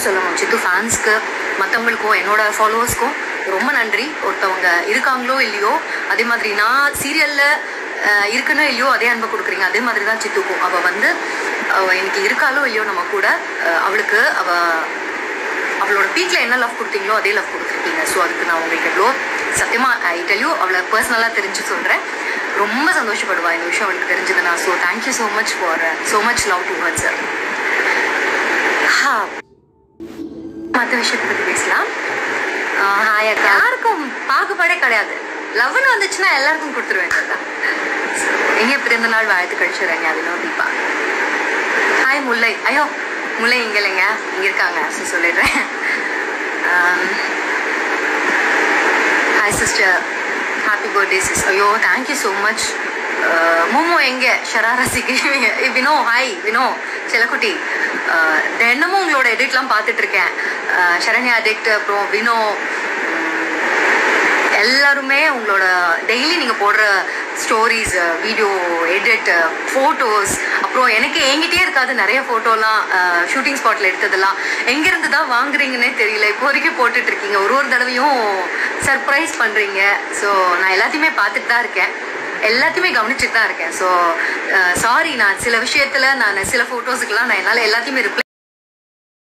சொல்லணும் சித்து ஃபேன்ஸ்க்கு மற்றவங்களுக்கும் என்னோட ஃபாலோவர்ஸ்க்கும் ரொம்ப நன்றி ஒருத்தவங்க இருக்காங்களோ இல்லையோ அதே மாதிரி நான் சீரியலில் இருக்குன்னோ இல்லையோ அதே அன்பை கொடுக்குறீங்க அதே மாதிரி தான் சித்துக்கும் அவள் வந்து அவள் எனக்கு இருக்காளோ இல்லையோ நம்ம கூட அஹ், அவளுக்கு அவள் அவளோட பீக்கில் என்ன லவ் கொடுத்தீங்களோ அதே லவ் கொடுத்துருக்கீங்க ஸோ அதுக்கு நான் உங்களுக்கு எவ்வளோ சத்தியமாக ஐ டெல்யூ அவளை பர்சனலாக தெரிஞ்சு சொல்கிறேன் ரொம்ப சந்தோஷப்படுவா இந்த விஷயம் அவளுக்கு தெரிஞ்சதுன்னா so thank you so much for so much love to her sir மற்ற விஷயத்தை பற்றி பேசலாம் ஹாய் அக்கா யாருக்கும் பாகுபாடே கிடையாது லவ்னு வந்துச்சுன்னா எல்லாருக்கும் கொடுத்துருவேன் அக்கா எங்கே பிறந்த நாள் வாழ்த்துக்கள் சுரண்யா வினோத் தீபா ஹாய் முல்லை ஐயோ முல்லை இங்கே இல்லைங்க இங்கே இருக்காங்க ஸோ சொல்லிடுறேன் hi sister happy birthday sis ஐயோ தேங்க்யூ ஸோ மச் மோமோ எங்கே ஷராரசிக்கு வினோ ஹாய் வினோ செல்லக்குட்டி அஹ், தினமும் உங்களோட எடிட்லாம் பார்த்துட்டு இருக்கேன் அஹ், சரண்யா எடிக்ட் அப்புறம் வினோ எல்லாருமே உங்களோட டெய்லி நீங்கள் போடுற ஸ்டோரிஸ் வீடியோ எடிட் ஃபோட்டோஸ் அப்புறம் எனக்கு என்கிட்டயே இருக்காது நிறைய ஃபோட்டோலாம் ஷூட்டிங் ஸ்பாட்டில் எடுத்ததெல்லாம் எங்கேருந்து தான் வாங்குறீங்கன்னே தெரியல இப்போ வரைக்கும் போட்டுட்டு இருக்கீங்க ஒரு ஒரு தடவையும் சர்ப்ரைஸ் பண்ணுறீங்க ஸோ நான் எல்லாத்தையுமே பார்த்துட்டு தான் இருக்கேன் எல்லாத்தையுமே கவனிச்சுட்டு தான் இருக்கேன் ஸோ சாரி நான் சில விஷயத்தில் நான் சில ஃபோட்டோஸுக்கெல்லாம் நான் என்னால் எல்லாத்தையுமே ரிப்ளை